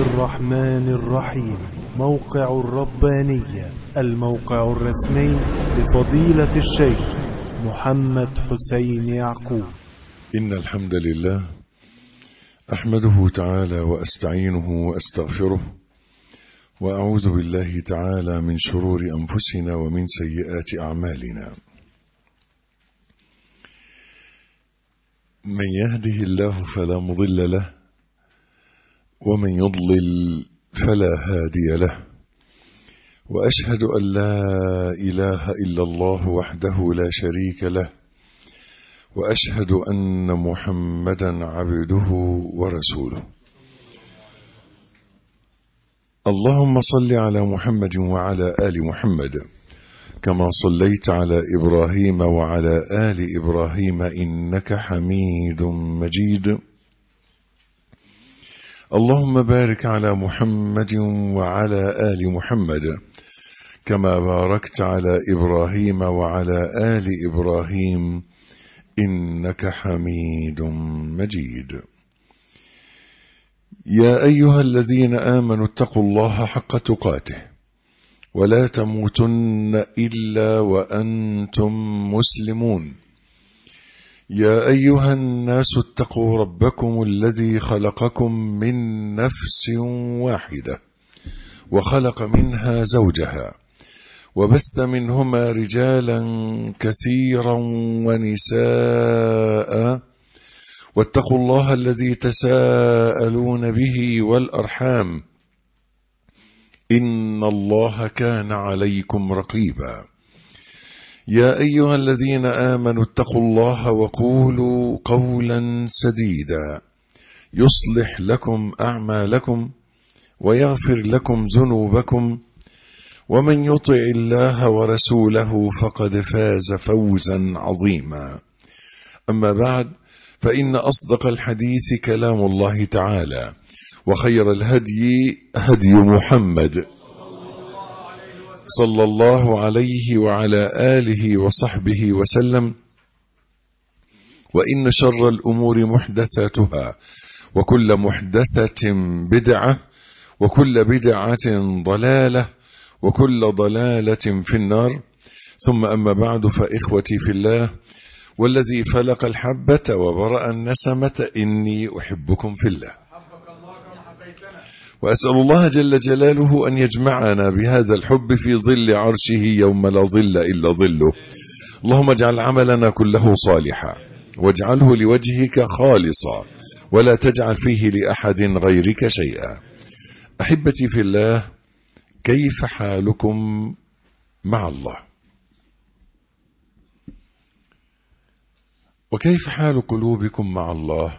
الرحمن الرحيم موقع الربانية الموقع الرسمي لفضيلة الشيخ محمد حسين يعقوب إن الحمد لله أحمده تعالى وأستعينه وأستغفره وأعوذ بالله تعالى من شرور أنفسنا ومن سيئات أعمالنا من يهده الله فلا مضل له ومن يضلل فلا هادي له وأشهد أن لا إله إلا الله وحده لا شريك له واشهد ان محمدا عبده ورسوله اللهم صل على محمد وعلى ال محمد كما صليت على ابراهيم وعلى ال ابراهيم انك حميد مجيد اللهم بارك على محمد وعلى ال محمد كما باركت على ابراهيم وعلى ال ابراهيم إنك حميد مجيد يا أيها الذين آمنوا اتقوا الله حق تقاته ولا تموتن إلا وأنتم مسلمون يا أيها الناس اتقوا ربكم الذي خلقكم من نفس واحدة وخلق منها زوجها وبث منهما رجالا كثيرا ونساء واتقوا الله الذي تساءلون به والارحام ان الله كان عليكم رقيبا يا ايها الذين امنوا اتقوا الله وقولوا قولا سديدا يصلح لكم اعمالكم ويغفر لكم ذنوبكم ومن يطع الله ورسوله فقد فاز فوزا عظيما اما بعد فان اصدق الحديث كلام الله تعالى وخير الهدي هدي محمد صلى الله عليه وعلى اله وصحبه وسلم وان شر الامور محدثاتها وكل محدثه بدعه وكل بدعه ضلاله وكل ضلالة في النار ثم أما بعد فإخوتي في الله والذي فلق الحبة وبرأ النسمة إني أحبكم في الله وأسأل الله جل جلاله أن يجمعنا بهذا الحب في ظل عرشه يوم لا ظل إلا ظله اللهم اجعل عملنا كله صالحا واجعله لوجهك خالصا ولا تجعل فيه لأحد غيرك شيئا أحبتي في الله كيف حالكم مع الله وكيف حال قلوبكم مع الله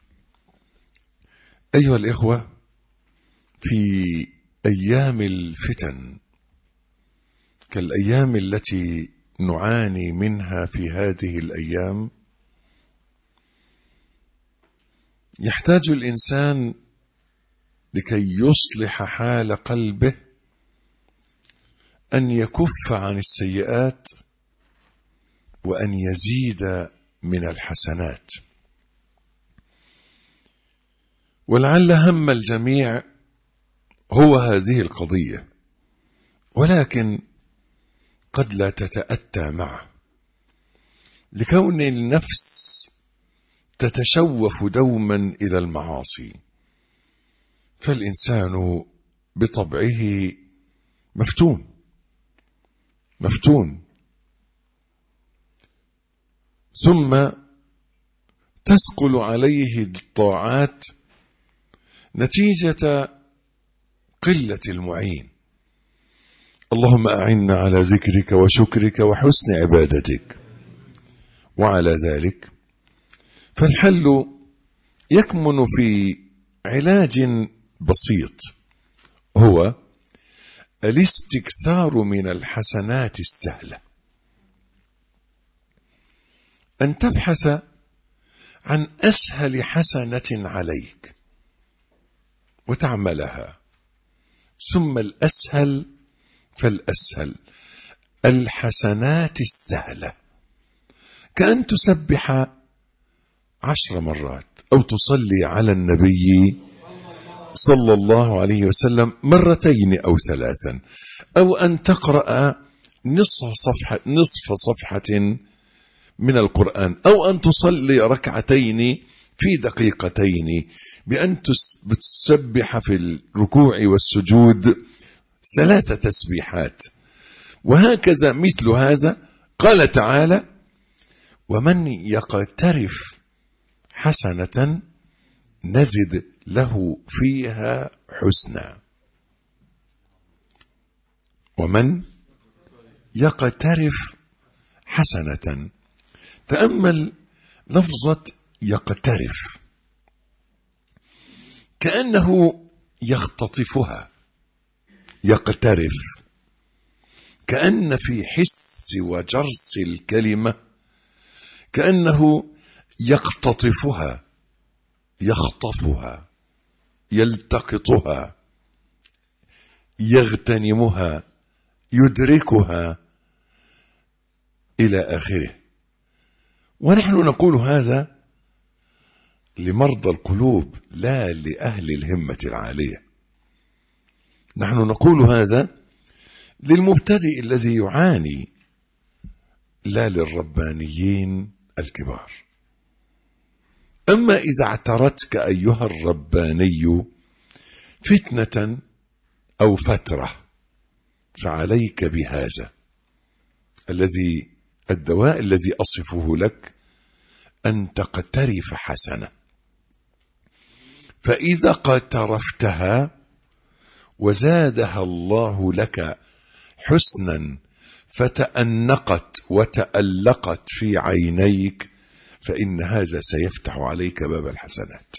ايها الاخوه في ايام الفتن كالايام التي نعاني منها في هذه الايام يحتاج الانسان لكي يصلح حال قلبه أن يكف عن السيئات وأن يزيد من الحسنات ولعل هم الجميع هو هذه القضية ولكن قد لا تتأتى معه لكون النفس تتشوف دوما إلى المعاصي فالإنسان بطبعه مفتون مفتون ثم تثقل عليه الطاعات نتيجة قلة المعين اللهم أعنا على ذكرك وشكرك وحسن عبادتك وعلى ذلك فالحل يكمن في علاج بسيط هو الاستكثار من الحسنات السهله ان تبحث عن اسهل حسنه عليك وتعملها ثم الاسهل فالاسهل الحسنات السهله كان تسبح عشر مرات او تصلي على النبي صلى الله عليه وسلم مرتين أو ثلاثا أو أن تقرأ نصف صفحة, نصف صفحة من القرآن أو أن تصلي ركعتين في دقيقتين بأن تسبح في الركوع والسجود ثلاث تسبيحات وهكذا مثل هذا قال تعالى ومن يقترف حسنة نزد له فيها حسنا ومن يقترف حسنة تأمل لفظة يقترف كأنه يختطفها يقترف كأن في حس وجرس الكلمة كأنه يقتطفها يخطفها يلتقطها يغتنمها يدركها إلى آخره ونحن نقول هذا لمرضى القلوب لا لأهل الهمة العالية نحن نقول هذا للمبتدئ الذي يعاني لا للربانيين الكبار أما إذا اعترتك أيها الرباني فتنة أو فترة فعليك بهذا الذي الدواء الذي أصفه لك أن تقترف حسنة فإذا قترفتها وزادها الله لك حسنا فتأنقت وتألقت في عينيك فإن هذا سيفتح عليك باب الحسنات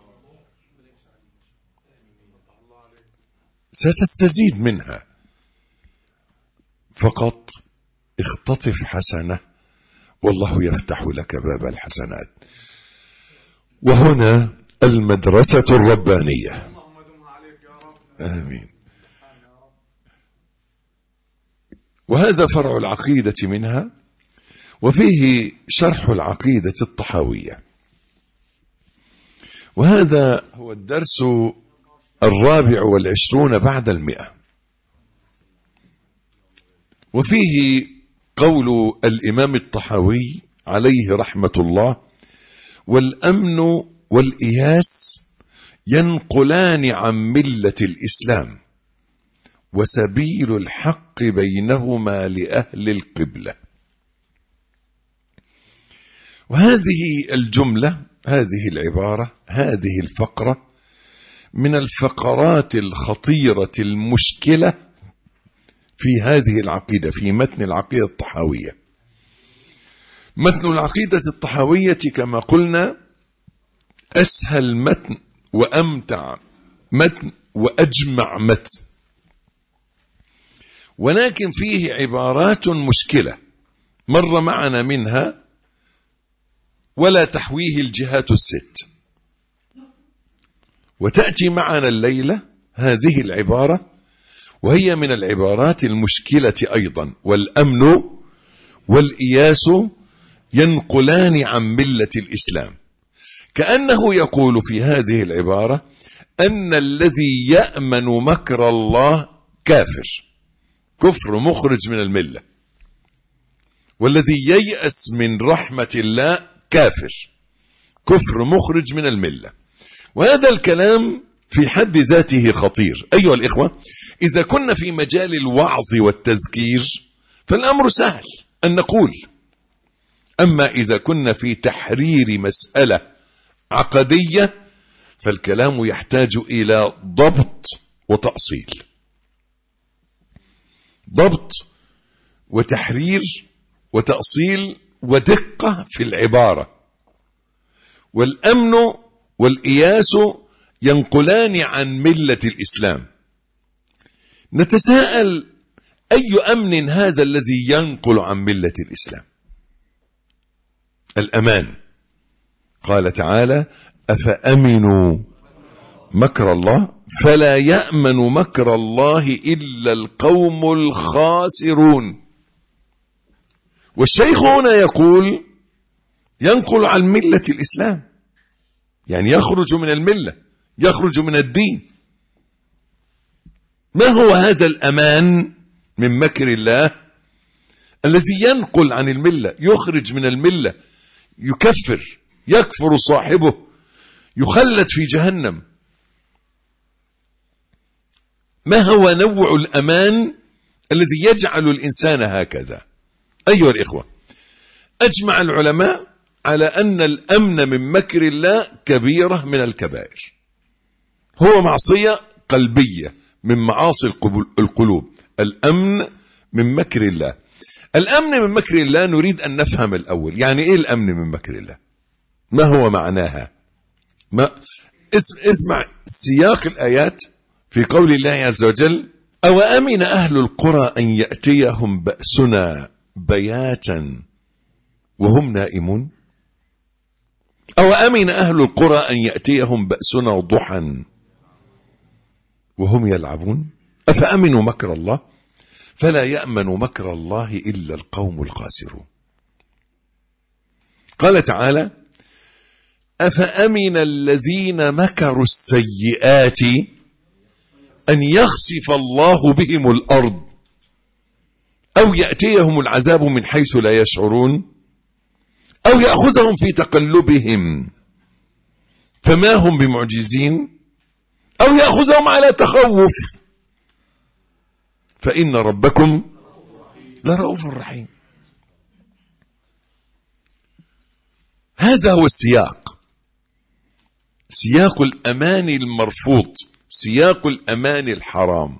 ستستزيد منها فقط اختطف حسنة والله يفتح لك باب الحسنات وهنا المدرسة الربانية آمين وهذا فرع العقيدة منها وفيه شرح العقيدة الطحاوية وهذا هو الدرس الرابع والعشرون بعد المئة وفيه قول الإمام الطحاوي عليه رحمة الله والأمن والإياس ينقلان عن ملة الإسلام وسبيل الحق بينهما لأهل القبلة وهذه الجملة هذه العبارة هذه الفقرة من الفقرات الخطيرة المشكلة في هذه العقيدة في متن العقيدة الطحاوية متن العقيدة الطحاوية كما قلنا أسهل متن وأمتع متن وأجمع متن ولكن فيه عبارات مشكلة مر معنا منها ولا تحويه الجهات الست وتأتي معنا الليلة هذه العبارة وهي من العبارات المشكلة أيضا والأمن والإياس ينقلان عن ملة الإسلام كأنه يقول في هذه العبارة أن الذي يأمن مكر الله كافر كفر مخرج من الملة والذي ييأس من رحمة الله كافر كفر مخرج من الملة وهذا الكلام في حد ذاته خطير أيها الإخوة إذا كنا في مجال الوعظ والتذكير فالأمر سهل أن نقول أما إذا كنا في تحرير مسألة عقدية فالكلام يحتاج إلى ضبط وتأصيل ضبط وتحرير وتأصيل ودقة في العبارة والأمن والإياس ينقلان عن ملة الإسلام نتساءل أي أمن هذا الذي ينقل عن ملة الإسلام الأمان قال تعالى أفأمنوا مكر الله فلا يأمن مكر الله إلا القوم الخاسرون والشيخ هنا يقول ينقل عن ملة الإسلام يعني يخرج من الملة يخرج من الدين ما هو هذا الأمان من مكر الله الذي ينقل عن الملة يخرج من الملة يكفر يكفر صاحبه يخلد في جهنم ما هو نوع الأمان الذي يجعل الإنسان هكذا أيها الإخوة أجمع العلماء على أن الأمن من مكر الله كبيرة من الكبائر هو معصية قلبية من معاصي القلوب الأمن من مكر الله الأمن من مكر الله نريد أن نفهم الأول يعني إيه الأمن من مكر الله ما هو معناها ما اسم اسمع سياق الآيات في قول الله عز وجل أو أمن أهل القرى أن يأتيهم بأسنا بياتا وهم نائمون أو أمن أهل القرى أن يأتيهم بأسنا ضحى وهم يلعبون أفأمنوا مكر الله فلا يأمن مكر الله إلا القوم الخاسرون قال تعالى أفأمن الذين مكروا السيئات أن يخسف الله بهم الأرض أو يأتيهم العذاب من حيث لا يشعرون أو يأخذهم في تقلبهم فما هم بمعجزين أو يأخذهم على تخوف فإن ربكم لرؤوف رحيم هذا هو السياق سياق الأمان المرفوض سياق الأمان الحرام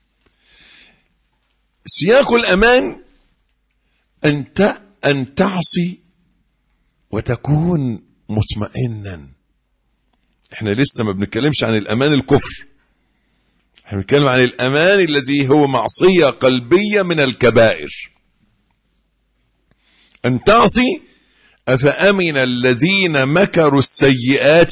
سياق الأمان أن أن تعصي وتكون مطمئنا احنا لسه ما بنتكلمش عن الأمان الكفر احنا بنتكلم عن الأمان الذي هو معصية قلبية من الكبائر أن تعصي أفأمن الذين مكروا السيئات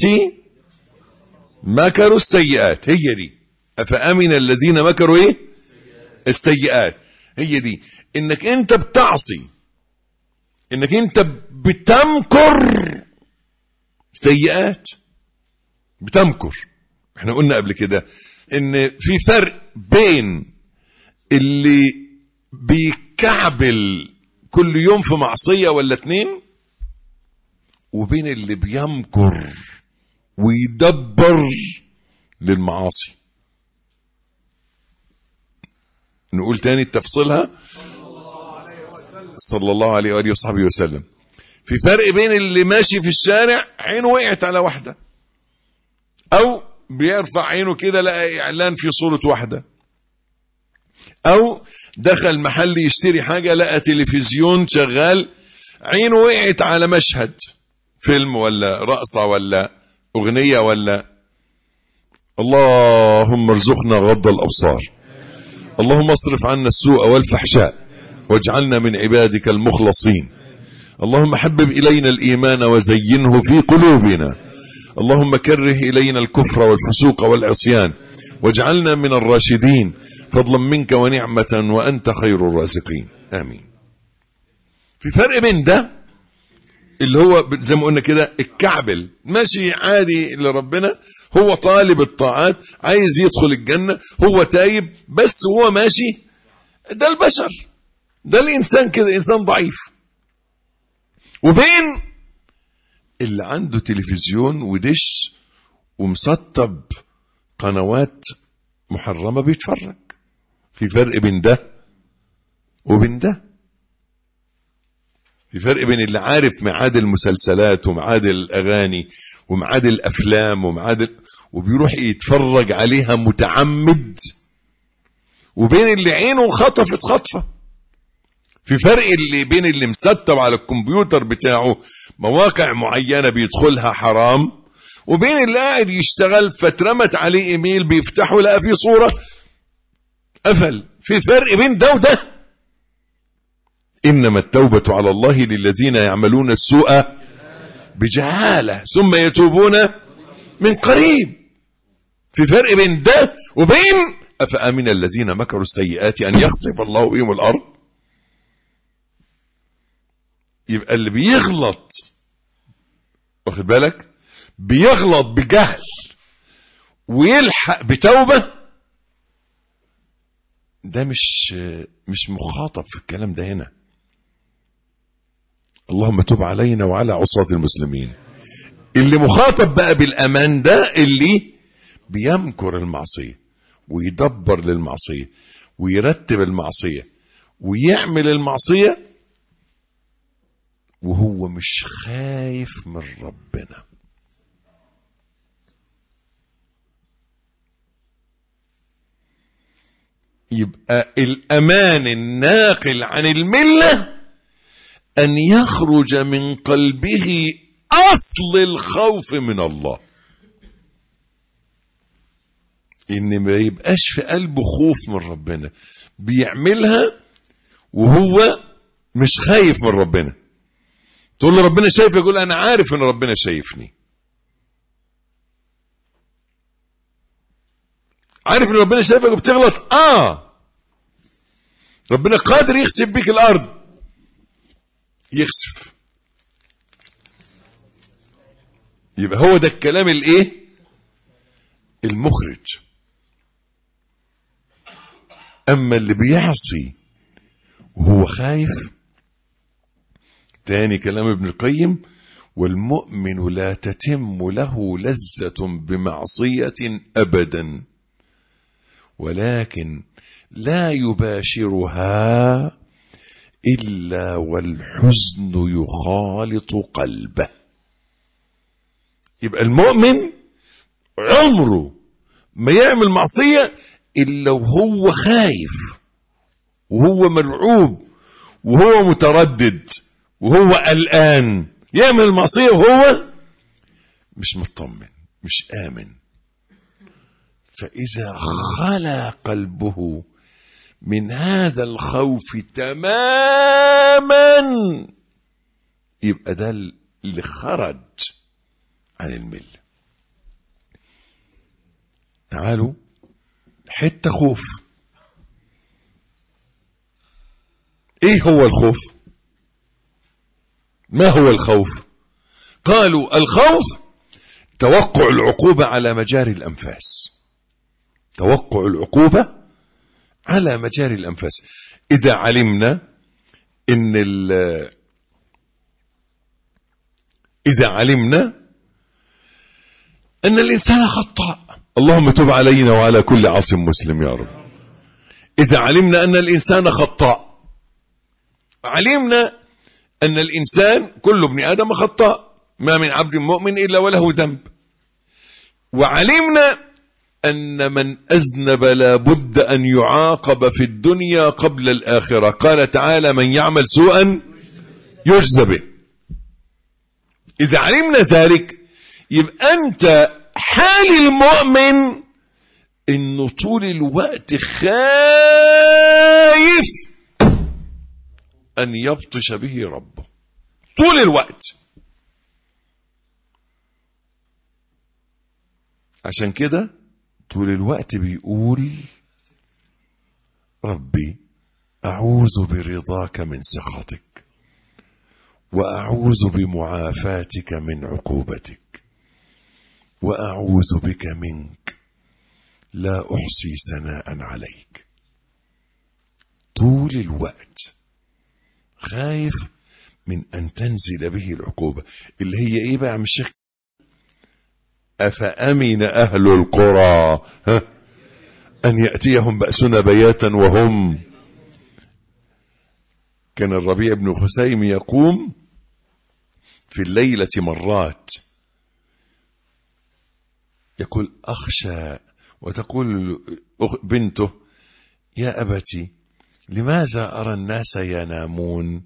مكروا السيئات هي دي أفأمن الذين مكروا إيه السيئات هي دي إنك أنت بتعصي إنك أنت بتمكر سيئات بتمكر احنا قلنا قبل كده ان في فرق بين اللي بيكعبل كل يوم في معصية ولا اتنين وبين اللي بيمكر ويدبر للمعاصي نقول تاني تفصيلها صلى الله عليه وآله وصحبه وسلم في فرق بين اللي ماشي في الشارع عينه وقعت على واحدة أو بيرفع عينه كده لقى إعلان في صورة واحدة أو دخل محل يشتري حاجة لقى تلفزيون شغال عينه وقعت على مشهد فيلم ولا رقصة ولا أغنية ولا اللهم ارزقنا غض الأبصار اللهم اصرف عنا السوء والفحشاء واجعلنا من عبادك المخلصين اللهم حبب إلينا الإيمان وزينه في قلوبنا اللهم كره إلينا الكفر والفسوق والعصيان واجعلنا من الراشدين فضلا منك ونعمة وأنت خير الرازقين آمين في فرق بين ده اللي هو زي ما قلنا كده الكعبل ماشي عادي لربنا هو طالب الطاعات عايز يدخل الجنة هو تايب بس هو ماشي ده البشر ده الإنسان كده إنسان ضعيف وبين اللي عنده تلفزيون ودش ومسطب قنوات محرمة بيتفرج في فرق بين ده وبين ده في فرق بين اللي عارف ميعاد المسلسلات وميعاد الأغاني وميعاد الأفلام وميعاد وبيروح يتفرج عليها متعمد وبين اللي عينه خطفت خطفه في فرق اللي بين اللي مستب على الكمبيوتر بتاعه مواقع معينة بيدخلها حرام وبين اللي قاعد يشتغل فاترمت عليه ايميل بيفتحه لقى فيه صورة قفل في فرق بين ده وده إنما التوبة على الله للذين يعملون السوء بجهالة ثم يتوبون من قريب في فرق بين ده وبين أفأمن الذين مكروا السيئات أن يخسف الله بهم الأرض يبقى اللي بيغلط واخد بالك بيغلط بجهل ويلحق بتوبة ده مش مش مخاطب في الكلام ده هنا اللهم تب علينا وعلى عصاة المسلمين اللي مخاطب بقى بالأمان ده اللي بيمكر المعصية ويدبر للمعصية ويرتب المعصية ويعمل المعصية وهو مش خايف من ربنا يبقى الأمان الناقل عن الملة أن يخرج من قلبه أصل الخوف من الله إن ما يبقاش في قلبه خوف من ربنا بيعملها وهو مش خايف من ربنا تقول له ربنا شايف يقول أنا عارف إن ربنا شايفني عارف إن ربنا شايفك وبتغلط آه ربنا قادر يخسف بيك الأرض يخسف يبقى هو ده الكلام الايه المخرج اما اللي بيعصي وهو خايف تاني كلام ابن القيم والمؤمن لا تتم له لذة بمعصية أبدا ولكن لا يباشرها إلا والحزن يخالط قلبه يبقى المؤمن عمره ما يعمل معصية إلا وهو خايف وهو مرعوب وهو متردد وهو قلقان يعمل المعصية وهو مش مطمن مش آمن فإذا خلا قلبه من هذا الخوف تماما يبقى ده اللي خرج عن الملة تعالوا حتة خوف ايه هو الخوف ما هو الخوف قالوا الخوف توقع العقوبة على مجاري الأنفاس توقع العقوبة على مجاري الأنفاس إذا علمنا إن إذا علمنا أن الإنسان خطاء اللهم تب علينا وعلى كل عاصم مسلم يا رب إذا علمنا أن الإنسان خطاء علمنا أن الإنسان كل ابن آدم خطاء ما من عبد مؤمن إلا وله ذنب وعلمنا أن من أذنب لا بد أن يعاقب في الدنيا قبل الآخرة قال تعالى من يعمل سوءا يجزى به إذا علمنا ذلك يبقى أنت حال المؤمن إنه طول الوقت خايف أن يبطش به ربه طول الوقت عشان كده طول الوقت بيقول ربي أعوذ برضاك من سخطك وأعوذ بمعافاتك من عقوبتك وأعوذ بك منك لا أحصي ثناء عليك طول الوقت خايف من أن تنزل به العقوبة اللي هي إيه بقى يا عم الشيخ أفأمن أهل القرى ها أن يأتيهم بأسنا بياتا وهم كان الربيع بن خسيم يقوم في الليلة مرات يقول أخشى وتقول بنته يا أبتي لماذا أرى الناس ينامون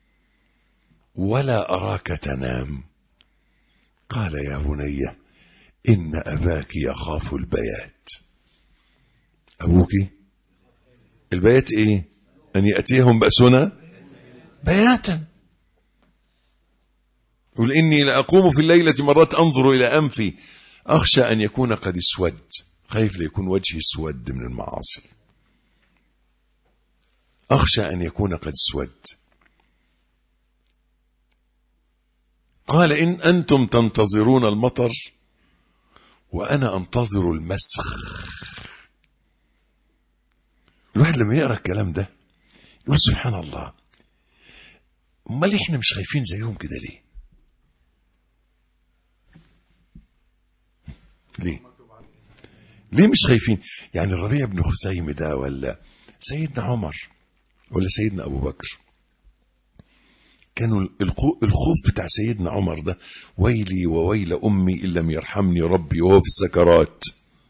ولا أراك تنام قال يا بني إن أباك يخاف البيات أبوك البيات إيه أن يأتيهم بأسنا بياتا قل إني لأقوم في الليلة مرات أنظر إلى أنفي أخشى أن يكون قد اسود خايف ليكون وجهي اسود من المعاصي أخشى أن يكون قد اسود قال إن أنتم تنتظرون المطر وأنا أنتظر المسخ الواحد لما يقرأ الكلام ده يقول سبحان الله امال احنا مش خايفين زيهم كده ليه ليه ليه مش خايفين يعني الربيع بن خثيم ده ولا سيدنا عمر ولا سيدنا ابو بكر كانوا الخو- الخوف بتاع سيدنا عمر ده ويلي وويل امي ان لم يرحمني ربي وهو في السكرات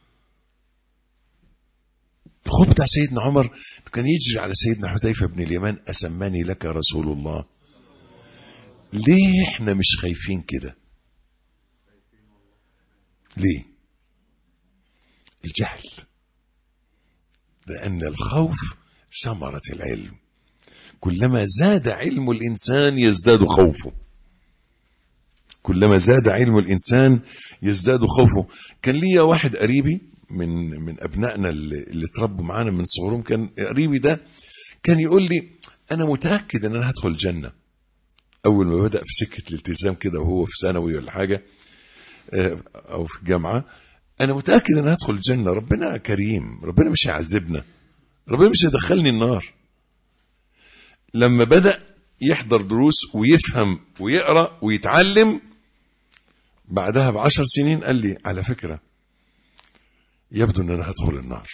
الخوف بتاع سيدنا عمر كان يجري على سيدنا حذيفه بن اليمان اسماني لك رسول الله ليه احنا مش خايفين كده ليه الجهل لان الخوف ثمره العلم كلما زاد علم الانسان يزداد خوفه كلما زاد علم الانسان يزداد خوفه كان ليا واحد قريبي من من ابنائنا اللي, اللي اتربوا معانا من صغرهم كان قريبي ده كان يقول لي انا متاكد ان انا هدخل الجنه اول ما بدا في سكه الالتزام كده وهو في ثانوي ولا حاجه آه، او في جامعه انا متاكد ان هدخل الجنه ربنا كريم ربنا مش هيعذبنا ربنا مش هيدخلني النار لما بدا يحضر دروس ويفهم ويقرا ويتعلم بعدها بعشر سنين قال لي على فكره يبدو ان انا هدخل النار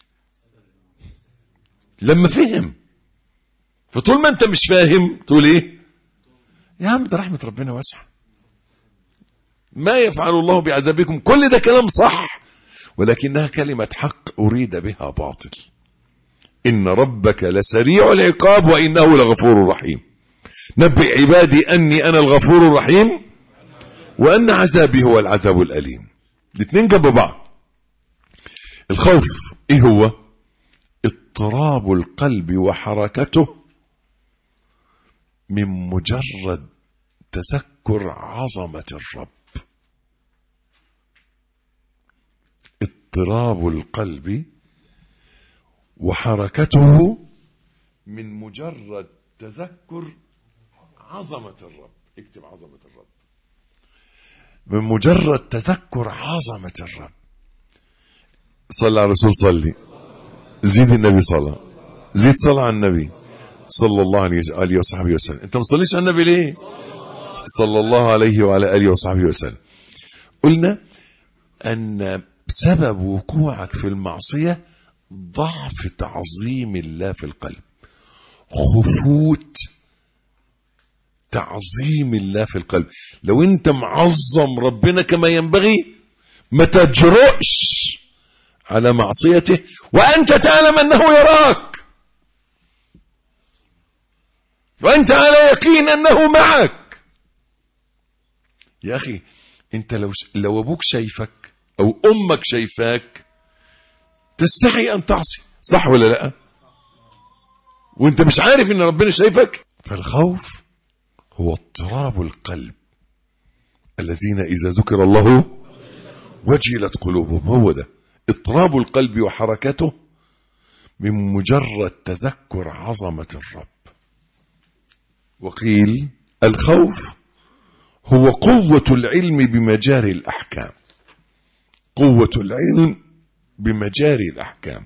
لما فهم فطول ما انت مش فاهم تقول ايه يا عم ده رحمه ربنا واسعه ما يفعل الله بعذابكم كل ده كلام صح ولكنها كلمه حق اريد بها باطل ان ربك لسريع العقاب وانه لغفور رحيم نبئ عبادي اني انا الغفور الرحيم وان عذابي هو العذاب الاليم الاثنين جنب بعض الخوف ايه هو اضطراب القلب وحركته من مجرد تذكر عظمه الرب اضطراب القلب وحركته من مجرد تذكر عظمه الرب اكتب عظمه الرب من مجرد تذكر عظمه الرب صلى على الرسول صلي زيد النبي صلى زيد صلى على النبي صلى الله عليه وآله وصحبه وسلم انت ما تصليش على النبي ليه صلى الله عليه وعلى اله وصحبه وسلم قلنا ان سبب وقوعك في المعصيه ضعف تعظيم الله في القلب خفوت تعظيم الله في القلب لو انت معظم ربنا كما ينبغي ما تجرؤش على معصيته وانت تعلم انه يراك وانت على يقين انه معك يا اخي انت لو لو ابوك شايفك او امك شايفاك تستحي ان تعصي صح ولا لا وانت مش عارف ان ربنا شايفك فالخوف هو اضطراب القلب الذين اذا ذكر الله وجلت قلوبهم هو ده اضطراب القلب وحركته من مجرد تذكر عظمه الرب وقيل الخوف هو قوه العلم بمجاري الاحكام قوه العلم بمجاري الاحكام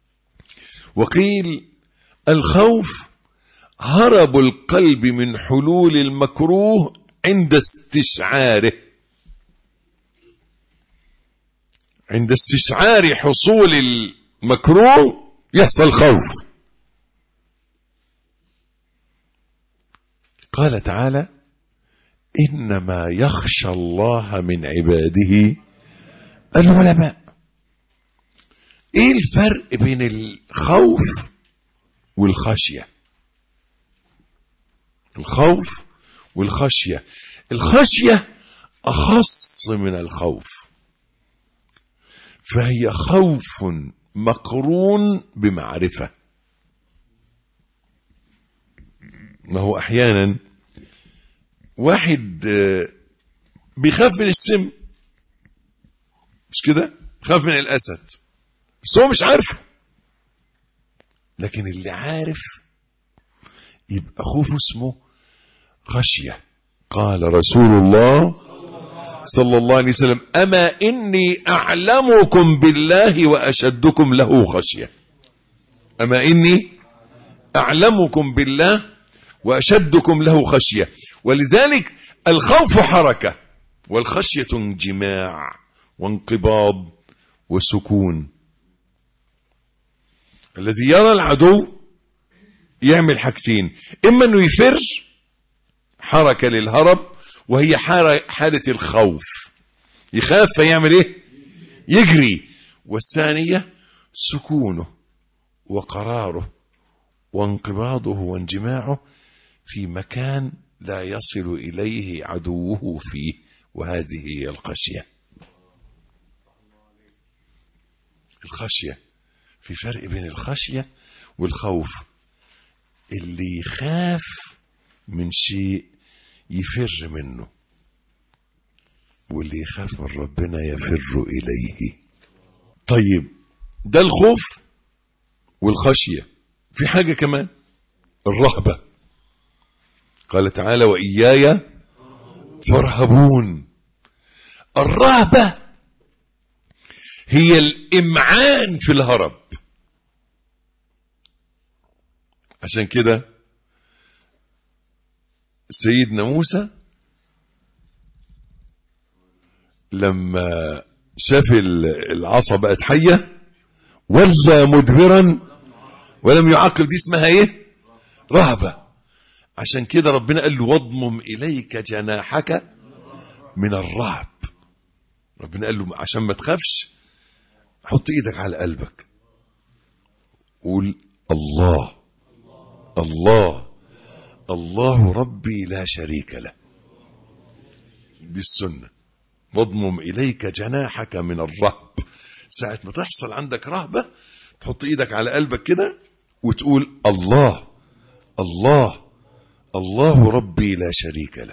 وقيل الخوف هرب القلب من حلول المكروه عند استشعاره عند استشعار حصول المكروه يحصل خوف قال تعالى انما يخشى الله من عباده العلماء ايه الفرق بين الخوف والخشيه الخوف والخشيه الخشيه اخص من الخوف فهي خوف مقرون بمعرفه ما هو احيانا واحد آه، بيخاف من السم مش كده خاف من الاسد بس هو مش عارفه لكن اللي عارف يبقى خوفه اسمه خشيه قال رسول الله صلى الله عليه وسلم أما إني أعلمكم بالله وأشدكم له خشية أما إني أعلمكم بالله وأشدكم له خشية ولذلك الخوف حركة والخشية انجماع وانقباض وسكون الذي يرى العدو يعمل حاجتين إما أنه يفر حركة للهرب وهي حالة الخوف يخاف فيعمل ايه يجري والثانية سكونه وقراره وانقباضه وانجماعه في مكان لا يصل إليه عدوه فيه وهذه هي الخشية الخشية في فرق بين الخشية والخوف اللي يخاف من شيء يفر منه واللي يخاف من ربنا يفر إليه طيب ده الخوف والخشية في حاجة كمان الرهبة قال تعالى وإياي فارهبون الرهبة هي الإمعان في الهرب عشان كده سيدنا موسى لما شاف العصا بقت حية ولى مدبرا ولم يعقل دي اسمها ايه رهبة عشان كده ربنا قال له واضمم إليك جناحك من الرعب ربنا قال له عشان ما تخافش حط ايدك على قلبك قول الله الله الله ربي لا شريك له دي السنة واضمم إليك جناحك من الرهب ساعة ما تحصل عندك رهبة تحط إيدك على قلبك كده وتقول الله الله الله ربي لا شريك له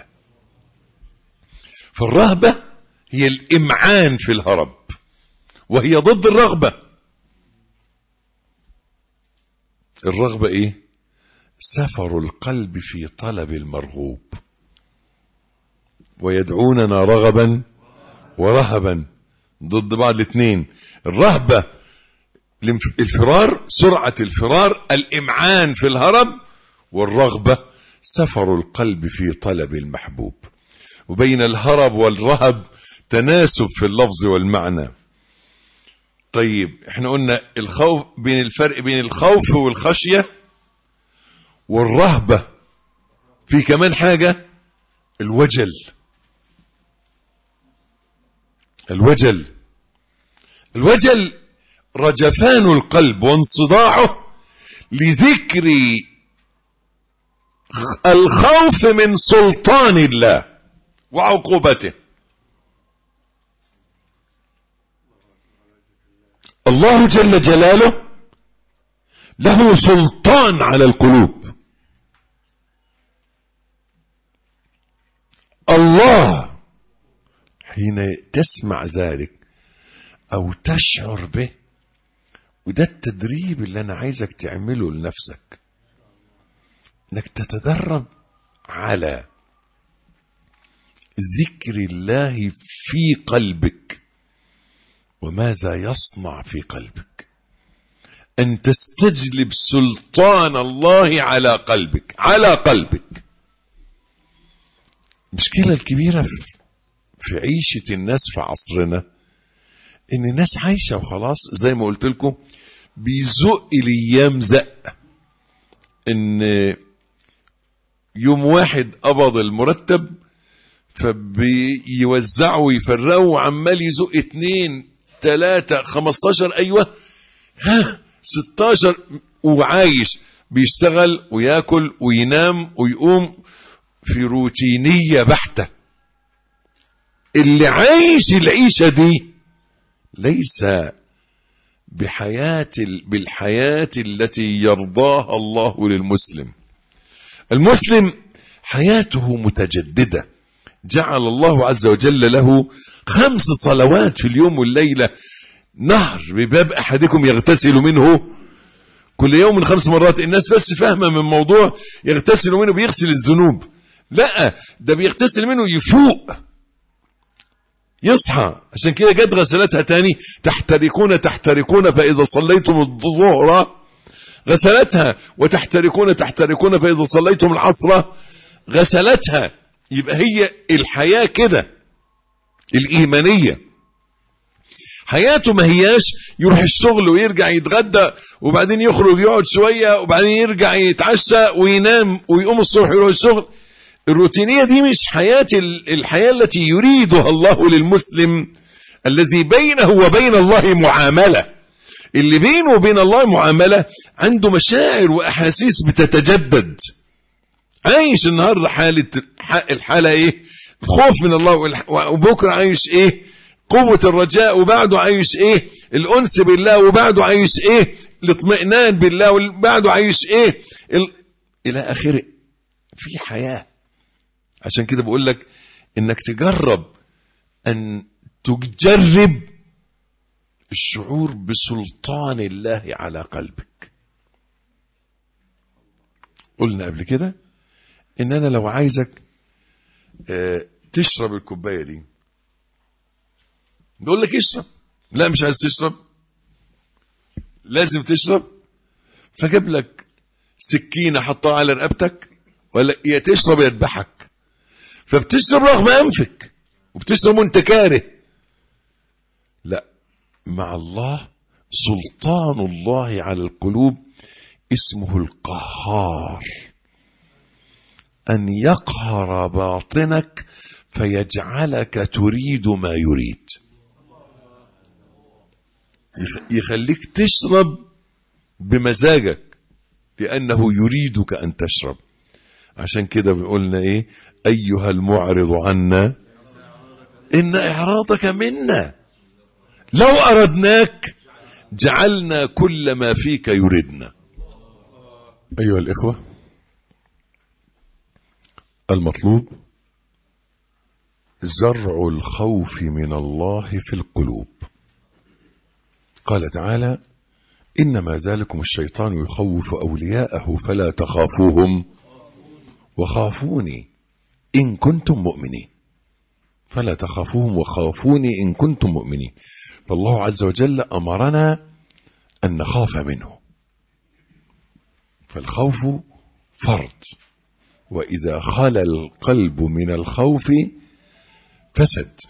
فالرهبة هي الإمعان في الهرب وهي ضد الرغبة الرغبة إيه سفر القلب في طلب المرغوب ويدعوننا رغبا ورهبا ضد بعض الاثنين الرهبة الفرار سرعة الفرار الإمعان في الهرب والرغبة سفر القلب في طلب المحبوب وبين الهرب والرهب تناسب في اللفظ والمعنى طيب احنا قلنا الخوف بين الفرق بين الخوف والخشيه والرهبة في كمان حاجة الوجل الوجل الوجل رجفان القلب وانصداعه لذكر الخوف من سلطان الله وعقوبته الله جل جلاله له سلطان على القلوب الله حين تسمع ذلك او تشعر به وده التدريب اللي انا عايزك تعمله لنفسك انك تتدرب على ذكر الله في قلبك وماذا يصنع في قلبك ان تستجلب سلطان الله على قلبك على قلبك المشكلة الكبيرة في عيشة الناس في عصرنا ان الناس عايشة وخلاص زي ما قلت لكم بيزق الايام زق ان يوم واحد قبض المرتب فبيوزعوا ويفرقوا وعمال يزق اتنين تلاتة خمستاشر ايوه ها ستاشر وعايش بيشتغل وياكل وينام ويقوم في روتينية بحتة اللي عايش العيشة دي ليس بحياة بالحياة التي يرضاها الله للمسلم المسلم حياته متجددة جعل الله عز وجل له خمس صلوات في اليوم والليلة نهر بباب أحدكم يغتسل منه كل يوم خمس مرات الناس بس فاهمة من موضوع يغتسل منه بيغسل الذنوب لا ده بيغتسل منه يفوق يصحى عشان كده جت غسلتها تاني تحترقون تحترقون فإذا صليتم الظهر غسلتها وتحترقون تحترقون فإذا صليتم العصر غسلتها يبقى هي الحياة كده الإيمانية حياته ما هياش يروح الشغل ويرجع يتغدى وبعدين يخرج يقعد شوية وبعدين يرجع يتعشى وينام ويقوم الصبح يروح الشغل الروتينية دي مش حياة الحياة التي يريدها الله للمسلم الذي بينه وبين الله معاملة اللي بينه وبين الله معاملة عنده مشاعر وأحاسيس بتتجدد عايش النهاردة حالة الحالة ايه خوف من الله وبكرة عايش ايه قوة الرجاء وبعده عايش ايه الأنس بالله وبعده عايش ايه الاطمئنان بالله وبعده عايش ايه ال... إلى آخره في حياة عشان كده بقول لك انك تجرب ان تجرب الشعور بسلطان الله على قلبك قلنا قبل كده ان انا لو عايزك اه تشرب الكوبايه دي بقول لك اشرب لا مش عايز تشرب لازم تشرب فجاب لك سكينه حطها على رقبتك ولا يا تشرب يذبحك فبتشرب رغم انفك وبتشرب وانت كاره لا مع الله سلطان الله على القلوب اسمه القهار ان يقهر باطنك فيجعلك تريد ما يريد يخليك تشرب بمزاجك لانه يريدك ان تشرب عشان كده بيقولنا ايه ايها المعرض عنا ان اعراضك منا لو اردناك جعلنا كل ما فيك يردنا ايها الاخوه المطلوب زرع الخوف من الله في القلوب قال تعالى انما ذلكم الشيطان يخوف اولياءه فلا تخافوهم وخافوني إن كنتم مؤمنين فلا تخافوهم وخافوني إن كنتم مؤمنين فالله عز وجل أمرنا أن نخاف منه فالخوف فرض وإذا خلى القلب من الخوف فسد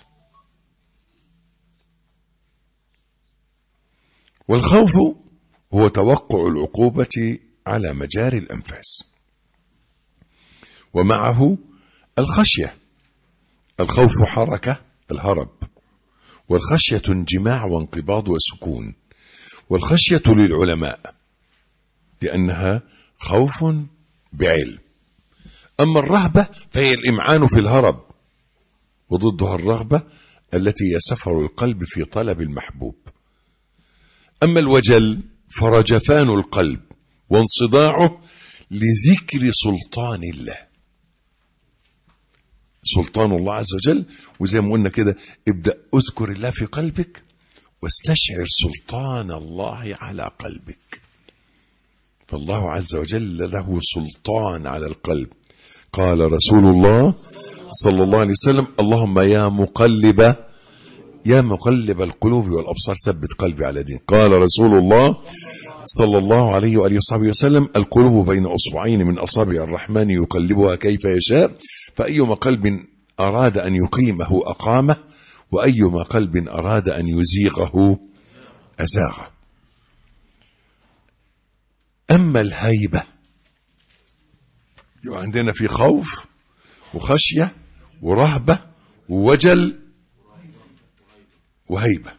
والخوف هو توقع العقوبة على مجاري الأنفاس ومعه الخشية الخوف حركة الهرب والخشية انجماع وانقباض وسكون والخشية للعلماء لأنها خوف بعلم أما الرهبة فهي الإمعان في الهرب وضدها الرغبة التي هي سفر القلب في طلب المحبوب أما الوجل فرجفان القلب وانصداعه لذكر سلطان الله سلطان الله عز وجل وزي ما قلنا كده ابدأ اذكر الله في قلبك واستشعر سلطان الله على قلبك فالله عز وجل له سلطان على القلب قال رسول الله صلى الله عليه وسلم اللهم يا مقلب يا مقلب القلوب والأبصار ثبت قلبي على دين قال رسول الله صلى الله عليه وآله وصحبه وسلم القلوب بين أصبعين من أصابع الرحمن يقلبها كيف يشاء فأيما قلب أراد أن يقيمه أقامه وأيما قلب أراد أن يزيغه أزاغه أما الهيبة يبقى عندنا في خوف وخشية ورهبة ووجل وهيبة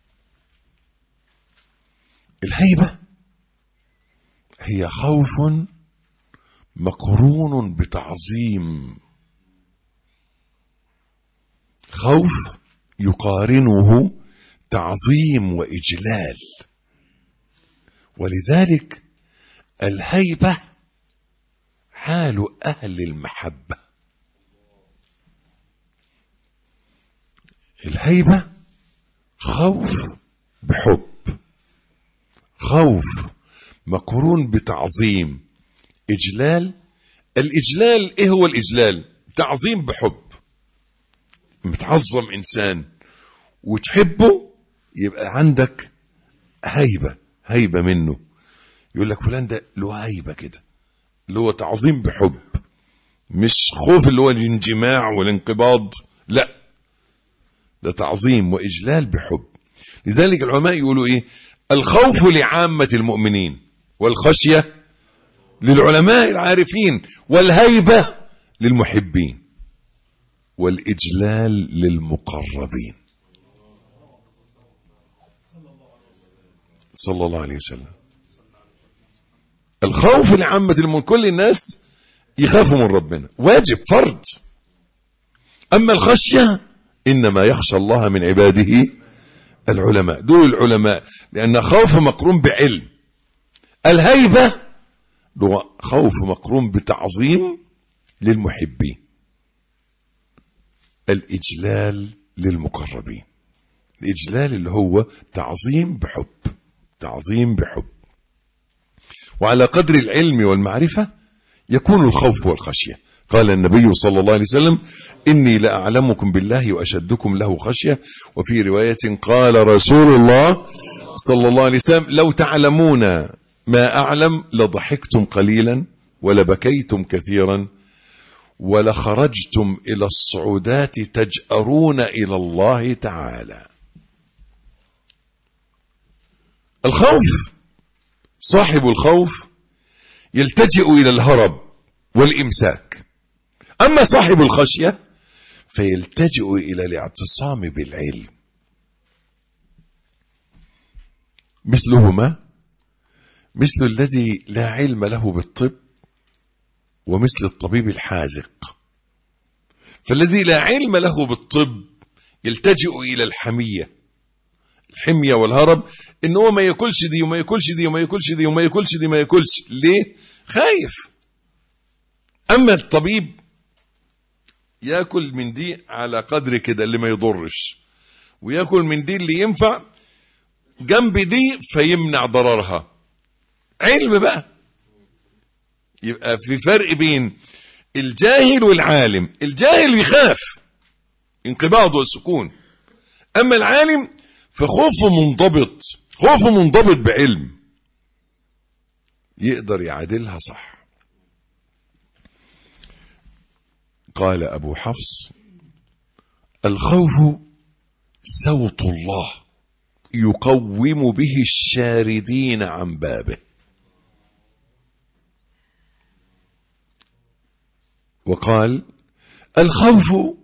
الهيبة هي خوف مقرون بتعظيم خوف يقارنه تعظيم واجلال ولذلك الهيبه حال اهل المحبه الهيبه خوف بحب خوف مقرون بتعظيم اجلال الاجلال ايه هو الاجلال تعظيم بحب متعظم انسان وتحبه يبقى عندك هيبة هيبة منه يقول لك فلان ده له هيبة كده اللي هو تعظيم بحب مش خوف اللي هو الانجماع والانقباض لا ده تعظيم وإجلال بحب لذلك العلماء يقولوا إيه الخوف لعامة المؤمنين والخشية للعلماء العارفين والهيبة للمحبين والإجلال للمقربين صلى الله عليه وسلم الخوف لعامة المؤمنين كل الناس يخافوا من ربنا واجب فرض أما الخشية إنما يخشى الله من عباده العلماء دول العلماء لأن خوف مقرون بعلم الهيبة هو خوف مقرون بتعظيم للمحبين الإجلال للمقربين الإجلال اللي هو تعظيم بحب تعظيم بحب وعلى قدر العلم والمعرفة يكون الخوف والخشية قال النبي صلى الله عليه وسلم إني لأعلمكم بالله وأشدكم له خشية وفي رواية قال رسول الله صلى الله عليه وسلم لو تعلمون ما أعلم لضحكتم قليلا ولبكيتم كثيرا ولخرجتم إلى الصعودات تجأرون إلى الله تعالى الخوف صاحب الخوف يلتجئ إلى الهرب والإمساك أما صاحب الخشية فيلتجئ إلى الاعتصام بالعلم مثلهما مثل الذي لا علم له بالطب ومثل الطبيب الحاذق فالذي لا علم له بالطب يلتجئ إلى الحمية الحمية والهرب إن هو ما ياكلش دي وما ياكلش دي وما ياكلش دي وما ياكلش دي ما ياكلش ليه؟ خايف أما الطبيب ياكل من دي على قدر كده اللي ما يضرش وياكل من دي اللي ينفع جنب دي فيمنع ضررها علم بقى يبقى في فرق بين الجاهل والعالم الجاهل يخاف انقباض والسكون اما العالم فخوفه منضبط خوفه منضبط بعلم يقدر يعادلها صح قال ابو حفص الخوف سوط الله يقوم به الشاردين عن بابه وقال الخوف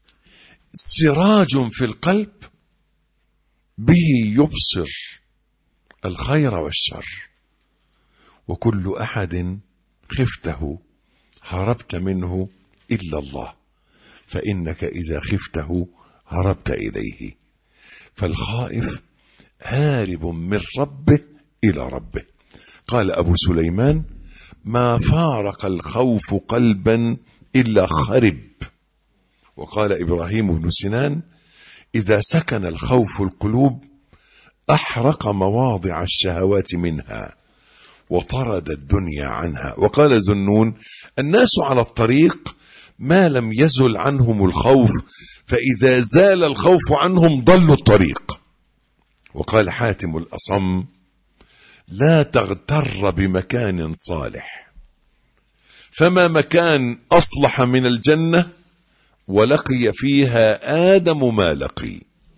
سراج في القلب به يبصر الخير والشر وكل احد خفته هربت منه الا الله فانك اذا خفته هربت اليه فالخائف هارب من ربه الى ربه قال ابو سليمان ما فارق الخوف قلبا الا خرب وقال ابراهيم بن سنان اذا سكن الخوف القلوب احرق مواضع الشهوات منها وطرد الدنيا عنها وقال ذنون الناس على الطريق ما لم يزل عنهم الخوف فاذا زال الخوف عنهم ضلوا الطريق وقال حاتم الاصم لا تغتر بمكان صالح فما مكان اصلح من الجنه ولقي فيها ادم ما لقي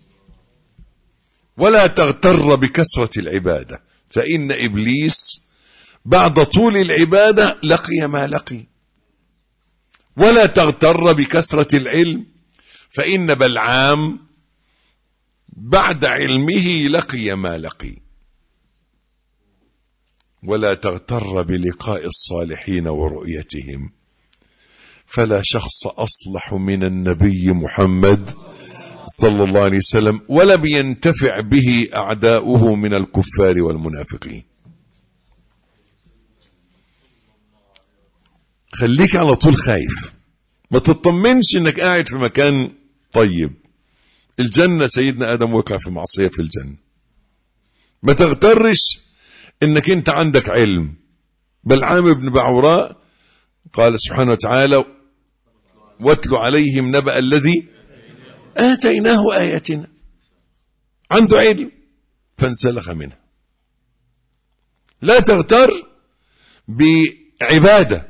ولا تغتر بكثره العباده فان ابليس بعد طول العباده لقي ما لقي ولا تغتر بكثره العلم فان بلعام بعد علمه لقي ما لقي ولا تغتر بلقاء الصالحين ورؤيتهم فلا شخص اصلح من النبي محمد صلى الله عليه وسلم ولم ينتفع به اعداؤه من الكفار والمنافقين خليك على طول خايف ما تطمنش انك قاعد في مكان طيب الجنة سيدنا آدم وقع في معصية في الجنة ما تغترش انك انت عندك علم بلعام بن بعوراء قال سبحانه وتعالى واتل عليهم نبأ الذي آتيناه آياتنا عنده علم فانسلخ منها لا تغتر بعبادة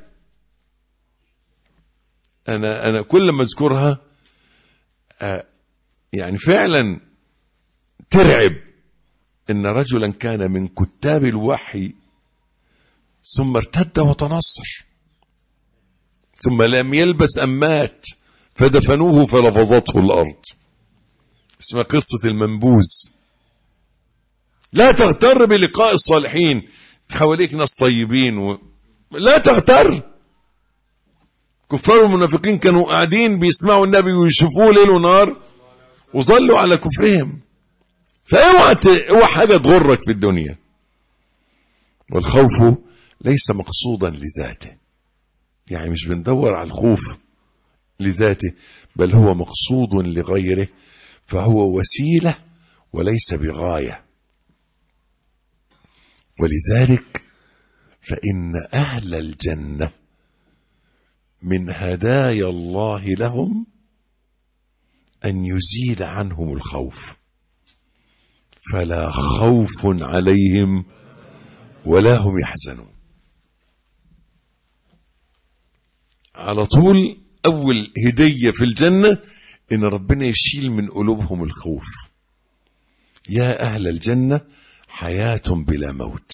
أنا أنا كل ما أذكرها آه، يعني فعلا ترعب إن رجلا كان من كتاب الوحي ثم ارتد وتنصر ثم لم يلبس أم مات فدفنوه فلفظته الأرض اسمها قصة المنبوذ لا تغتر بلقاء الصالحين حواليك ناس طيبين و... لا تغتر كفار المنافقين كانوا قاعدين بيسمعوا النبي ويشوفوه ليل ونهار وظلوا على كفرهم فاوعى ت- اوعى حاجه تغرك في الدنيا والخوف ليس مقصودا لذاته يعني مش بندور على الخوف لذاته بل هو مقصود لغيره فهو وسيله وليس بغايه ولذلك فإن أهل الجنة من هدايا الله لهم أن يزيل عنهم الخوف فلا خوف عليهم ولا هم يحزنون على طول أول هدية في الجنة إن ربنا يشيل من قلوبهم الخوف يا أهل الجنة حياة بلا موت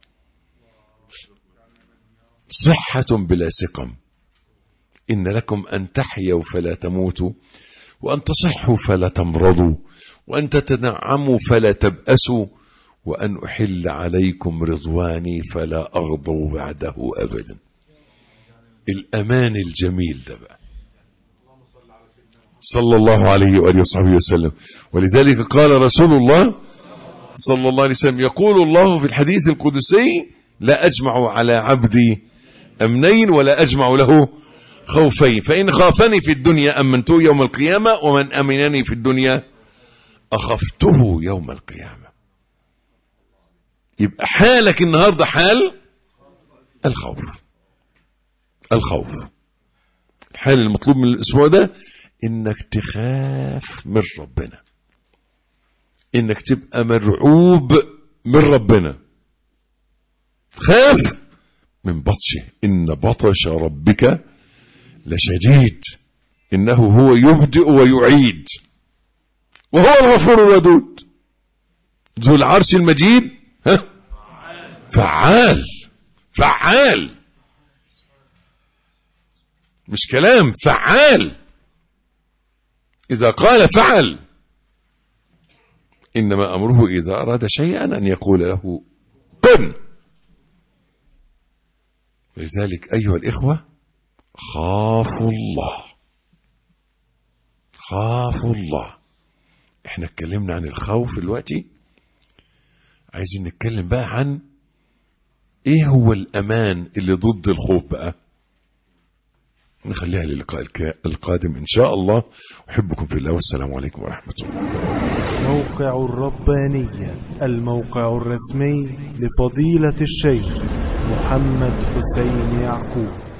صحة بلا سقم إن لكم أن تحيوا فلا تموتوا وأن تصحوا فلا تمرضوا وأن تتنعموا فلا تبأسوا وأن أحل عليكم رضواني فلا أغضوا بعده أبدا الأمان الجميل ده بقى صلى الله عليه وآله وصحبه وسلم ولذلك قال رسول الله صلى الله عليه وسلم يقول الله في الحديث القدسي لا أجمع على عبدي أمنين ولا أجمع له خوفين فإن خافني في الدنيا أمنته يوم القيامة ومن أمنني في الدنيا أخفته يوم القيامة يبقى حالك النهاردة حال الخوف الخوف الحال المطلوب من الأسبوع ده إنك تخاف من ربنا إنك تبقى مرعوب من ربنا خاف من بطشه إن بطش ربك لشديد إنه هو يبدئ ويعيد وهو الغفور الودود ذو العرش المجيد ها فعال فعال مش كلام فعال إذا قال فعل إنما أمره إذا أراد شيئا أن يقول له كن لذلك أيها الإخوة خافوا الله خافوا الله احنا اتكلمنا عن الخوف دلوقتي عايزين نتكلم بقى عن ايه هو الامان اللي ضد الخوف بقى نخليها للقاء الك- القادم ان شاء الله احبكم في الله والسلام عليكم ورحمه الله موقع الربانية الموقع الرسمي لفضيلة الشيخ محمد حسين يعقوب